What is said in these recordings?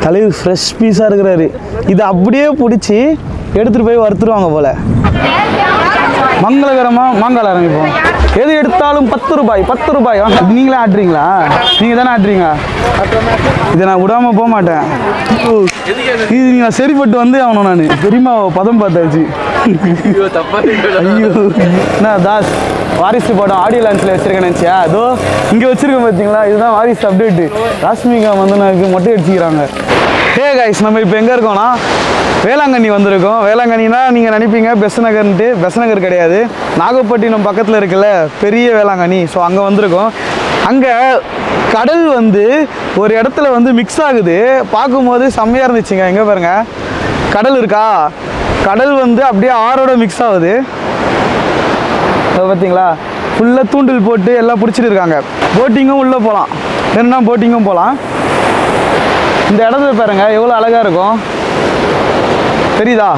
தலைவர் ஃப்ரெஷ் பீஸாக இருக்கிறாரு இதை அப்படியே பிடிச்சி எடுத்துகிட்டு போய் வறுத்துருவாங்க போல் மங்களகரமாக மாங்கால ஆரம்பிப்போம் எது எடுத்தாலும் பத்து ரூபாய் பத்து ரூபாய் வாங்க. இது நீங்களே ஆட்டுறீங்களா நீங்கள் தானே ஆட்டுறீங்க இதை நான் விடாம போக மாட்டேன் ஓ, இது நீங்கள் சரிப்பட்டு வந்து ஆகணும் நான் பெரியமா பதம் பார்த்தாச்சு ஐயோ என்ன தாஸ் வாரிசு படம் ஆடியோ லான்ச்சில் வச்சிருக்கேன் நினச்சியா அதோ இங்கே வச்சிருக்கேன் பார்த்தீங்களா இதுதான் வாரிசு அப்டேட்டு ராஷ்மிகா வந்து மொட்டை அடிச்சுக்கிறாங்க ஹே கைஸ் நம்ம இப்போ எங்கே இருக்கோம்னா வேளாங்கண்ணி வந்திருக்கோம் வேளாங்கண்ணினா நீங்கள் நினைப்பீங்க பெஸ் நகர்ன்ட்டு பெஸ் நகர் கிடையாது நாகப்பட்டினம் பக்கத்தில் இருக்குல்ல பெரிய வேளாங்கண்ணி ஸோ அங்கே வந்திருக்கோம் அங்கே கடல் வந்து ஒரு இடத்துல வந்து மிக்ஸ் ஆகுது பார்க்கும்போது செம்மையாக இருந்துச்சுங்க எங்கே பாருங்க கடல் இருக்கா கடல் வந்து அப்படியே ஆறோட மிக்ஸ் ஆகுது அதை பார்த்தீங்களா ஃபுல்லாக தூண்டில் போட்டு எல்லாம் பிடிச்சிட்டு இருக்காங்க போட்டிங்கும் உள்ளே போகலாம் வேணும்னா போட்டிங்கும் போகலாம் இந்த இடத்துல பாருங்க எவ்வளோ அழகாக இருக்கும் தெரியுதா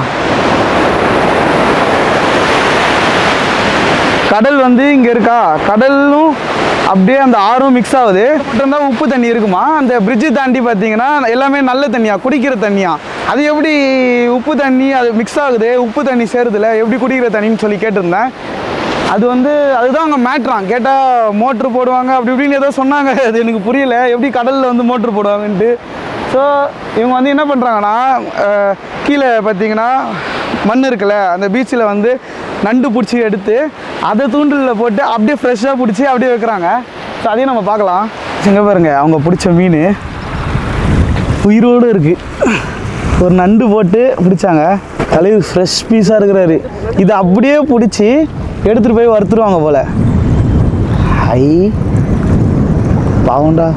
கடல் வந்து இங்கே இருக்கா கடலும் அப்படியே அந்த ஆறும் மிக்ஸ் ஆகுது மட்டும்தான் உப்பு தண்ணி இருக்குமா அந்த பிரிட்ஜு தாண்டி பார்த்தீங்கன்னா எல்லாமே நல்ல தண்ணியா குடிக்கிற தண்ணியா அது எப்படி உப்பு தண்ணி அது மிக்ஸ் ஆகுது உப்பு தண்ணி சேருதுல எப்படி குடிக்கிற தண்ணின்னு சொல்லி கேட்டிருந்தேன் அது வந்து அதுதான் அவங்க மேட்ரான் கேட்டால் மோட்ரு போடுவாங்க அப்படி இப்படின்னு ஏதோ சொன்னாங்க அது எனக்கு புரியல எப்படி கடலில் வந்து மோட்ரு போடுவாங்கன்ட்டு ஸோ இவங்க வந்து என்ன பண்ணுறாங்கன்னா அஹ், கீழே பார்த்தீங்கன்னா மண் இருக்குல்ல அந்த பீச்சில் வந்து நண்டு பிடிச்சி எடுத்து அதை தூண்டிலில் போட்டு அப்படியே ஃப்ரெஷ்ஷாக பிடிச்சி அப்படியே வைக்கிறாங்க ஸோ அதையும் நம்ம பார்க்கலாம் இங்கே பாருங்க அவங்க பிடிச்ச மீன் உயிரோடு இருக்குது ஒரு நண்டு போட்டு பிடிச்சாங்க தலைவர் ஃப்ரெஷ் பீஸாக இருக்கிறாரு இதை அப்படியே பிடிச்சி எடுத்துகிட்டு போய் வறுத்துருவாங்க போல் ஐ பாவண்டா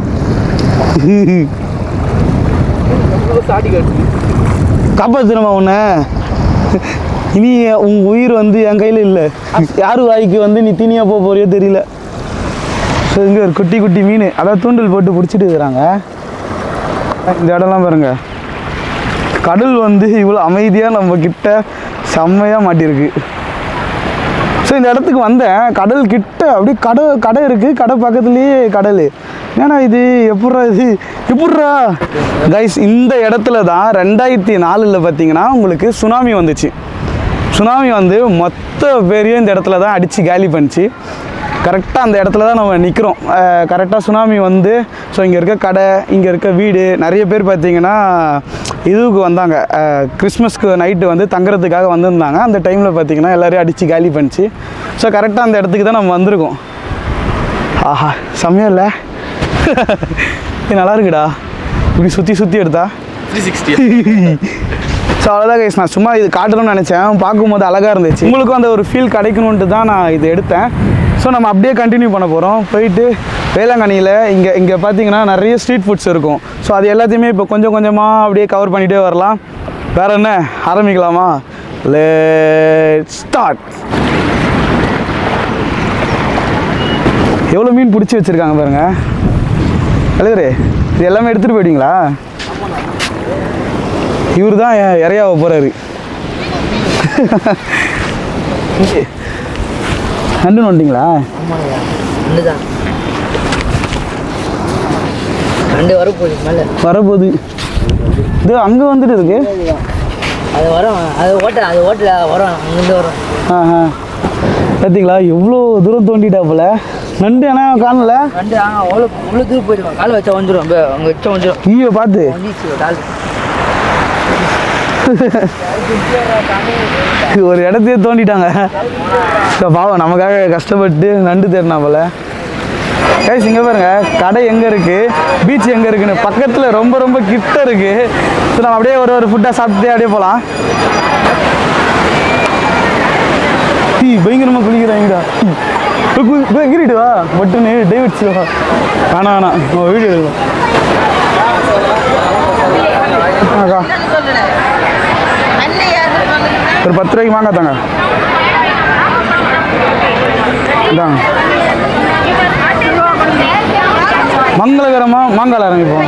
காப்பாற்றுனமா உன்னை இனி உன் உயிர் வந்து என் கையில் இல்லை யார் வாய்க்கு வந்து நீ தீனியாக போக போறியோ தெரியல ஸோ இங்கே ஒரு குட்டி குட்டி மீன் அதான் தூண்டில் போட்டு பிடிச்சிட்டு இருக்கிறாங்க இந்த இடம்லாம் பாருங்க கடல் வந்து இவ்வளோ அமைதியாக நம்ம கிட்ட செம்மையாக மாட்டியிருக்கு ஸோ இந்த இடத்துக்கு வந்தேன் கடல் கிட்ட அப்படியே கடை கடை இருக்குது கடை பக்கத்துலேயே கடல் ஏன்னா இது எப்பட்றா இது எப்பட்றா கைஸ் இந்த இடத்துல தான் ரெண்டாயிரத்தி நாலில் பார்த்தீங்கன்னா உங்களுக்கு சுனாமி வந்துச்சு சுனாமி வந்து மொத்த பேரையும் இந்த இடத்துல தான் அடித்து காலி பண்ணிச்சு கரெக்டாக அந்த இடத்துல தான் நம்ம நிற்கிறோம் கரெக்டாக சுனாமி வந்து ஸோ இங்கே இருக்க கடை இங்கே இருக்க வீடு நிறைய பேர் பார்த்தீங்கன்னா இதுவுக்கு வந்தாங்க அஹ், கிறிஸ்மஸ்க்கு நைட்டு வந்து தங்குறதுக்காக வந்திருந்தாங்க அந்த டைமில் பார்த்தீங்கன்னா எல்லாரையும் அடித்து காலி பண்ணிச்சு ஸோ கரெக்டாக அந்த இடத்துக்கு தான் நம்ம வந்திருக்கோம் ஆஹா செம்மையா இல்லை இது நல்லா இருக்குடா இப்படி சுற்றி சுற்றி எடுத்தா த்ரீ சிக்ஸ்டி ஸோ அவ்வளோதான் கைஸ் நான் சும்மா இது காட்டணும்னு நினச்சேன் பார்க்கும்போது அழகாக இருந்துச்சு உங்களுக்கும் அந்த ஒரு ஃபீல் கிடைக்கணுன்ட்டு தான் நான் இது எடுத்தேன் ஸோ நம்ம அப்படியே கண்டினியூ பண்ண போகிறோம் போயிட்டு வேளாங்கண்ணியில் இங்கே இங்கே பார்த்தீங்கன்னா நிறைய ஸ்ட்ரீட் ஃபுட்ஸ் இருக்கும் ஸோ அது எல்லாத்தையுமே இப்போ கொஞ்சம் கொஞ்சமாக அப்படியே கவர் பண்ணிகிட்டே வரலாம் வேற என்ன ஆரம்பிக்கலாமா லெட் ஸ்டார்ட் எவ்வளோ மீன் பிடிச்சி வச்சுருக்காங்க பாருங்க தலைவரே இது எல்லாமே எடுத்துகிட்டு போயிட்டீங்களா இவர் தான் இறையாவ போகிறாரு நண்டு நோண்டிங்களா ரெண்டு தான் ரெண்டு வரப்போகுது மேலே வரப்போகுது இது அங்கே வந்துட்டு இருக்கு அது வரும் அது ஓட்ட அது ஓட்டல வரும் அங்கேருந்து வரும் ஆஹா பார்த்தீங்களா எவ்வளோ தூரம் தோண்டிட்டா போல நண்டு ஆனால் காணல ரெண்டு ஆ அவ்வளோ அவ்வளோ தூரம் போயிடுவான் காலை வச்சா வந்துடும் அங்கே அங்கே வச்சா வந்துடும் ஈயோ பார்த்து வந்துச்சு கால் ஒரு இடத்தையே தோண்டிட்டாங்க ஸோ பாவம் நமக்காக கஷ்டப்பட்டு நண்டு தேடினா போல கைஸ் இங்கே பாருங்க கடை எங்கே இருக்குது பீச் எங்கே இருக்குன்னு பக்கத்தில் ரொம்ப ரொம்ப கிட்ட இருக்குது ஸோ நம்ம அப்படியே ஒரு ஒரு ஃபுட்டாக சாப்பிட்டுட்டே அப்படியே போகலாம் டீ பயங்கரமாக குளிக்கிறாங்கடா கிரிட்டு வா மட்டுன்னு டேவிட்ஸ் வா வேணாம் வேணாம் நம்ம வீடியோ எடுக்கலாம் அக்கா ஒரு பத்து ரூபாய்க்கு மாங்காய் தாங்க இந்தாங்க மங்களகரமாக மாங்காய் ஆரம்பிப்போம்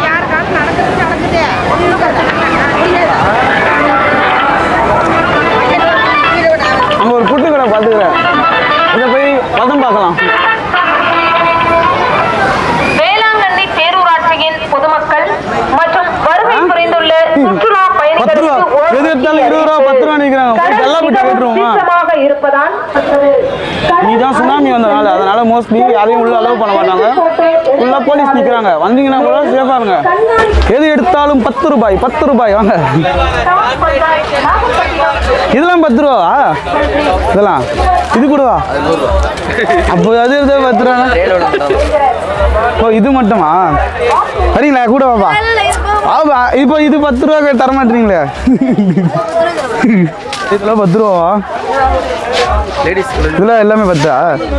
அங்கே ஒரு புட்டு கடை பார்த்துக்கிறேன் இதை போய் பதம் பார்க்கலாம் வேளாங்கண்ணி பேரூராட்சியின் பொதுமக்கள் மற்றும் வருகை புரிந்துள்ள பத்து ரூபா எது எடுத்தாலும் இருபது ரூபா பத்து ரூபா நிற்கிறாங்க போய் கல்லாப்பட்டி கேட்டுருவோமா சீக்கிரமாக இருப்பதால் நீதான் சுனாமி வந்தனால அதனால மோஸ்ட்லி யாரையும் உள்ள அலோவ் பண்ண மாட்டாங்க ஃபுல்லாக போலீஸ் நிற்கிறாங்க வந்தீங்கன்னா கூட சேஃபாக இருங்க எது எடுத்தாலும் பத்து ரூபாய் பத்து ரூபாய் வாங்க இதெல்லாம் பத்து ரூபாவா இதெல்லாம் இது கூடவா அப்போ அது எடுத்தா பத்து ரூபா ஓ இது மட்டுமா சரிங்களா கூட வாப்பா ஆமா இப்போ இது பத்து ரூபா தர மாட்டீங்களே இதெல்லாம் பத்து ரூபாவா இதெல்லாம் எல்லாமே பத்தா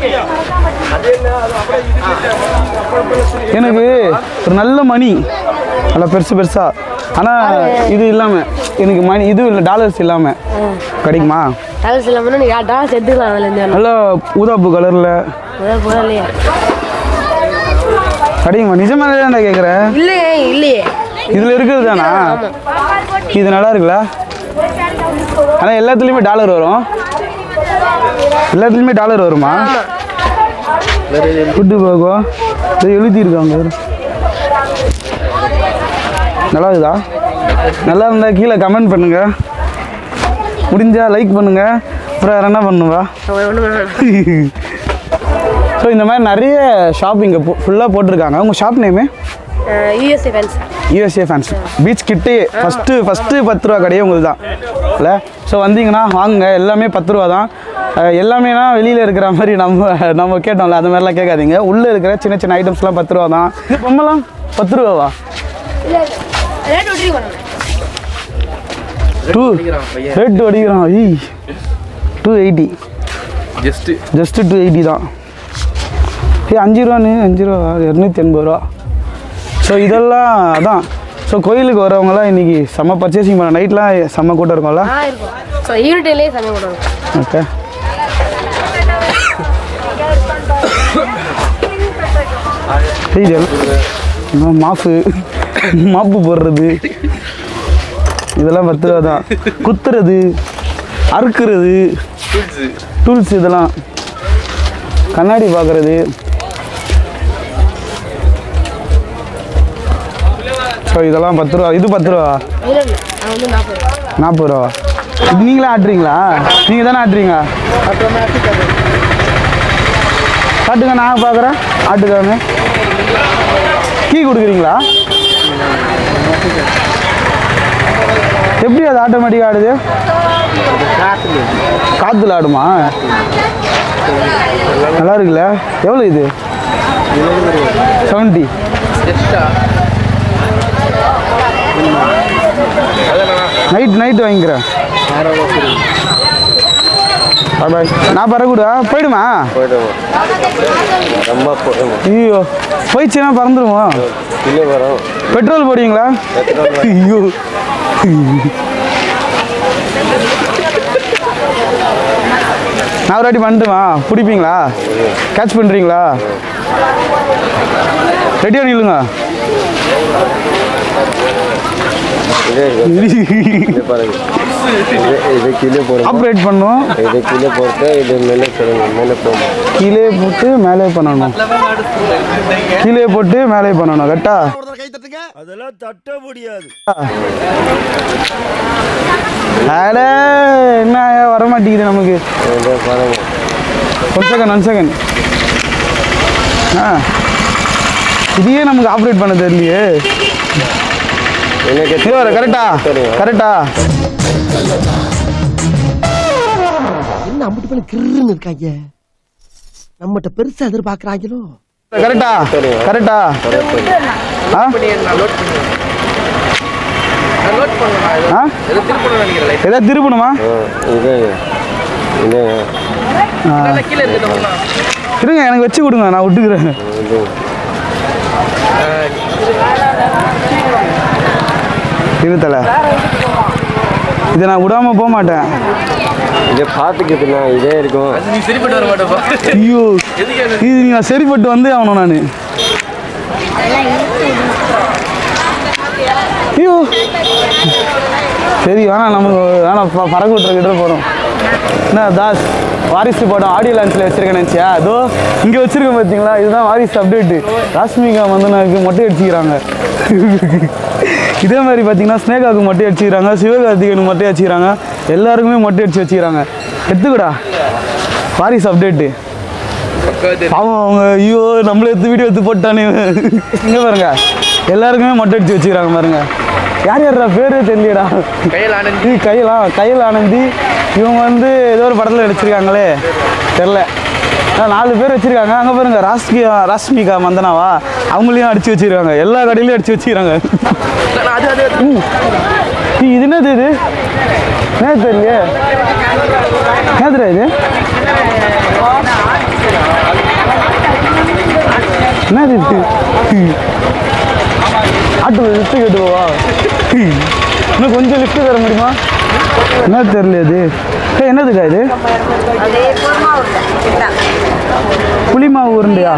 எனக்கு ஒரு நல்ல மணி நல்லா பெருசு பெருசா ஆனால் இது இல்லாமல் எனக்கு மணி இது இல்லை டாலர்ஸ் இல்லாமல் கிடைக்குமா டாலர்ஸ் இல்லாமல் நீ டாலர்ஸ் எடுத்துக்கலாம் அதில் இருந்து நல்லா ஊதாப்பு கலரில் அதான் போகலையே கிடைக்குமா நிஜமாலே தான்டா கேட்குறேன் இல்லையே இல்லையே இதில் இருக்குது தானா இது நல்லா இருக்குல்ல ஆனால் எல்லாத்துலேயுமே டாலர் வரும் எல்லாத்துலேயுமே டாலர் வருமா ஃபுட்டு போகும் இது எழுதியிருக்காங்க நல்லா இருக்குதா நல்லா இருந்தால் கீழே கமெண்ட் பண்ணுங்க முடிஞ்சா லைக் பண்ணுங்க அப்புறம் வேறு என்ன பண்ணுவா ஒன்றும் ஸோ இந்த மாதிரி நிறைய ஷாப்பிங்க ஃபுல்லாக போட்டிருக்காங்க உங்கள் shop name USA fans USA fans beach கிட்டே ஃபஸ்ட்டு ஃபஸ்ட்டு பத்து ரூபா கடையே உங்களுக்கு தான் இல்லை ஸோ வந்தீங்கன்னா வாங்குங்க எல்லாமே பத்து ரூபா தான் அஹ் எல்லாமேனா வெளியில் இருக்கிற மாதிரி நம்ம நம்ம கேட்டோம்ல அந்த மாதிரிலாம் கேட்காதீங்க உள்ளே இருக்கிற சின்ன சின்ன ஐட்டம்ஸ்லாம் பத்து ரூபா தான் இது பொம்மைலாம் பத்து ரூபாவா ரேட் ஒட்டி பண்ணுங்க டூ ரேட்டு அடிக்கிறான் ஐ two eighty just just two eighty தான் ஏய் அஞ்சு ரூபான்னு அஞ்சு ரூபா இரநூத்தி எண்பது ரூபா ஸோ இதெல்லாம் அதான் ஸோ கோயிலுக்கு வரவங்கலாம் இன்றைக்கி செம்ம பர்ச்சேசிங் பண்ண நைட்லாம் செம்ம கூட்டம் இருக்கும்ல ஆ இருக்கும் ஸோ யூனிட்லேயே சமயம் கொடுங்க ஓகே மாஃபு மாப்பு போடுறது இதெல்லாம் பத்து ரூபா தான் குத்துறது அறுக்கிறது டூல்ஸ் இதெல்லாம் கண்ணாடி பார்க்குறது ஸோ இதெல்லாம் பத்து ரூபா இது பத்து ரூபா இல்லை இல்லை நான் வந்து நாற்பது ரூபா நாற்பது ரூபா இது நீங்களே ஆட்டுறீங்களா நீங்கள் தானே ஆட்டுறீங்க காட்டுங்க நான் பார்க்குறேன் ஆட்டுக்காரங்க கீ கொடுக்குறீங்களா எப்படி அது ஆட்டோமேட்டிக்காக ஆடுது காற்றுல ஆடுமா நல்லா இருக்குல்ல எவ்வளோ இது செவன்ட்டி நைட் நைட் வாங்கிக்கிறேன் Bye bye. நான் பறக்கூடா போயிடுமா போயிடுவோம் ரொம்ப போயிடுவோம் ஐயோ போயிடுச்சுன்னா பறந்துருமா இல்லை வரோம் பெட்ரோல் போடுவீங்களா ஐயோ நான் ஒரு வாட்டி பண்ணட்டுமா பிடிப்பீங்களா கேட்ச் பண்ணுறீங்களா ரெடியாக நில்லுங்க இதே இருக்கு இது பாருங்க இது இது கீழே போடுங்க ஆப்ரேட் பண்ணும் இது கீழே போட்டு இது மேலே சொல்லுங்க மேலே போகும் கீழே போட்டு மேலே பண்ணணும் கீழே போட்டு மேலே பண்ணணும் கரெக்டா அதெல்லாம் தட்ட முடியாது அட என்ன வர மாட்டேங்குது நமக்கு இதை பாருங்க ஒன் செகண்ட் ஒன் செகண்ட் ஆ இதையே நமக்கு ஆப்ரேட் பண்ண தெரியலையே எனக்கு இது வர கரெக்டா தெரியும் கரெக்டா என்ன அம்பிட்டு பண்ண கிருன்னு இருக்காங்க நம்மகிட்ட பெருசா எதிர்பார்க்கறாங்களோ கரெக்டா தெரியும். கரெக்டா ஆ ஆ ஏதாவது திருப்பணுமா ஆ, இது இது இருங்க எனக்கு வச்சு கொடுங்க நான் விட்டுக்கிறேன் இது இரு தலை இதை நான் விடாம போக மாட்டேன் இதை பார்த்துக்கிட்டுனா இதே இருக்கும் ஐயோ இது நீங்கள் சரிப்பட்டு வந்தே ஆகணும் நான் ஐயோ சரி வேணாம் நமக்கு வேணாம் ப- பறக்க விட்டுற கிட்ட போகிறோம் என்ன தாஸ் வாரிசு படம் ஆடியோ லான்ச்சில் வச்சிருக்கேன் நினச்சியா அதோ இங்கே வச்சிருக்கேன் பார்த்தீங்களா இதுதான் வாரிசு அப்டேட்டு ராஷ்மிகா மந்தனாவுக்கு மொட்டை அடிச்சுக்கிறாங்க இதே மாதிரி பார்த்தீங்கன்னா ஸ்னேகாவுக்கு மொட்டை அடிச்சுக்கிறாங்க சிவகார்த்திகனுக்கு மொட்டை அடிச்சுக்கிறாங்க எல்லாருக்குமே மொட்டை அடிச்சு வச்சுக்கிறாங்க எடுத்துக்கடா வாரிசு அப்டேட்டு அவன் அவங்க ஐயோ நம்மள எடுத்து வீடியோ எடுத்து போட்டானே இங்கே பாருங்க எல்லாருக்குமே மொட்டை அடிச்சு வச்சுக்கிறாங்க பாருங்க யார் யாரா பேரே தெரியலடா கையில் ஆனந்தி இது கையிலா கையில் ஆனந்தி இவங்க வந்து ஏதோ ஒரு படத்தில் நடிச்சிருக்காங்களே தெரில ஆ, நாலு பேர் வச்சிருக்காங்க அங்கே பாருங்க ராஷ்மிகா ராஷ்மிகா மந்தனாவா அவங்களையும் அடிச்சு வச்சிருக்காங்க எல்லா கடையிலையும் அடிச்சு வச்சிருக்காங்க ம். ஏய், இது என்னது இது என்ன தெரியலையே என்னதுடா இது என்னது இது ஆட்டோ லிஃப்ட் கேட்டுவா இன்னும் கொஞ்சம் லிஃப்ட் தர முடியுமா என்ன தெரியல இது ஏய், என்னதுக்கா இது புளி மாவு உருண்டையா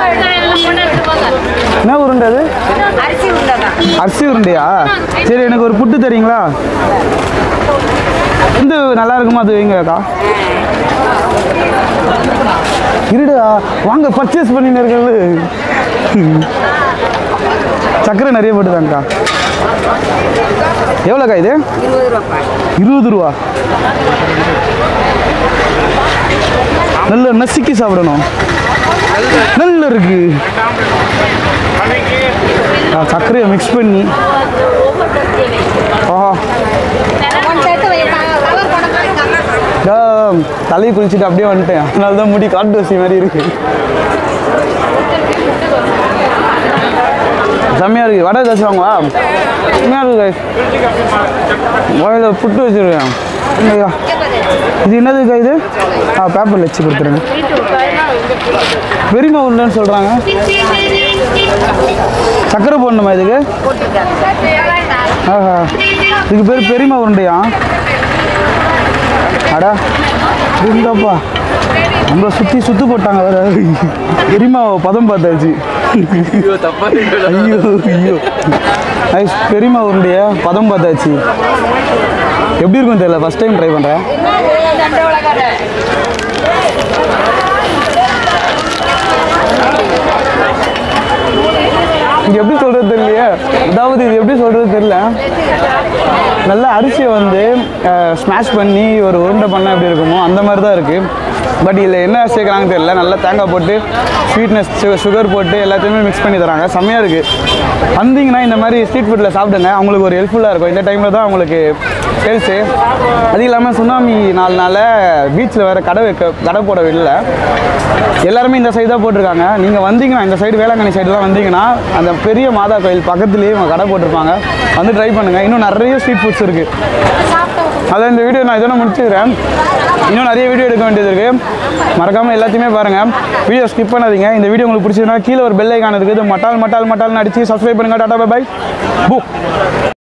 என்ன உருண்டை அது அரிசி உருண்டை அரிசி உருண்டையா சரி எனக்கு ஒரு புட்டு தரீங்களா எந்த நல்லா இருக்குமா அது வைங்கக்கா இருடா வாங்க பர்ச்சேஸ் பண்ணின்னு இருக்கல சக்கரை நிறைய போட்டுதாங்கக்கா எவ்வளோக்கா இது இருபது ரூபாப்பா இருபது ரூபா நல்ல நசுக்கி சாப்பிடணும் நல்ல இருக்கு ஆ, சர்க்கரையை மிக்ஸ் பண்ணி ஆஹா சேர்த்து வைப்பாங்க கவர் போட பாருங்க இதோ தலையை குளிச்சுட்டு அப்படியே வந்துட்டேன் அதனால தான் முடி காட்டு வசி மாதிரி இருக்கு செம்மையா இருக்கு வடை தோசை வாங்குவா செம்மையா இருக்கு guys. வாயில புட்டு வச்சிருக்கேன் ஐயா. இது என்னதுக்கா இது ஆ பேப்பரில் வச்சு கொடுத்துருங்க பெரியமா உருண்டைன்னு சொல்கிறாங்க சக்கரை போடணுமா இதுக்கு ஆஹா இதுக்கு பேர் பெரியமா உருண்டையா அடா இருந்தாப்பா நம்மளை சுற்றி சுத்து போட்டாங்க வேற பெரியமா பதம் பார்த்தாச்சு ஐயோ ஐயோ ஐஸ் பெரியமா உருண்டைய பதம் பார்த்தாச்சு எப்படி இருக்கும் தெரியல ஃபஸ்ட் டைம் ட்ரை பண்ணுறேன் இது எப்படி சொல்கிறது தெரியலையே அதாவது இது எப்படி சொல்கிறது தெரியல நல்ல அரிசியை வந்து ஸ்மாஷ் பண்ணி ஒரு உருண்டை பண்ணால் எப்படி இருக்குமோ அந்த மாதிரி தான் இருக்குது பட் இதில் என்ன சேர்க்குறாங்கன்னு தெரியல நல்லா தேங்காய் போட்டு ஸ்வீட்னஸ் சுகர் போட்டு எல்லாத்தையுமே மிக்ஸ் பண்ணி தராங்க செம்மையாக இருக்குது வந்தீங்கன்னா இந்த மாதிரி ஸ்ட்ரீட் ஃபுட்டில் சாப்பிடுங்க அவங்களுக்கு ஒரு ஹெல்ப்ஃபுல்லாக இருக்கும் இந்த டைமில் தான் அவங்களுக்கு சேல்ஸு அது இல்லாமல் சுனாமி நாலு நாளில் பீச்சில் வேறு கடை வைக்க கடை போட விடல எல்லாருமே இந்த சைடு தான் போட்டிருக்காங்க நீங்கள் வந்தீங்கன்னா இந்த சைடு வேளாங்கண்ணி சைடுலாம் வந்தீங்கன்னா அந்த பெரிய மாதா கோயில் பக்கத்துலேயே இவங்க கடை போட்டிருப்பாங்க வந்து ட்ரை பண்ணுங்கள் இன்னும் நிறைய ஸ்ட்ரீட் ஃபுட்ஸ் இருக்குது அதான் இந்த வீடியோ நான் இதோட முடிச்சுக்கிறேன் இன்னும் நிறைய வீடியோ எடுக்க வேண்டியது இருக்குது மறக்காமல் எல்லாத்தையுமே பாருங்கள் வீடியோ ஸ்கிப் பண்ணாதீங்க இந்த வீடியோ உங்களுக்கு பிடிச்சதுன்னா கீழே ஒரு பெல் ஐக்கான் இருக்குது மட்டால் மட்டால் மட்டால்னு அடிச்சு சப்ஸ்கிரைப் பண்ணுங்கள் டாடா பை பை பூ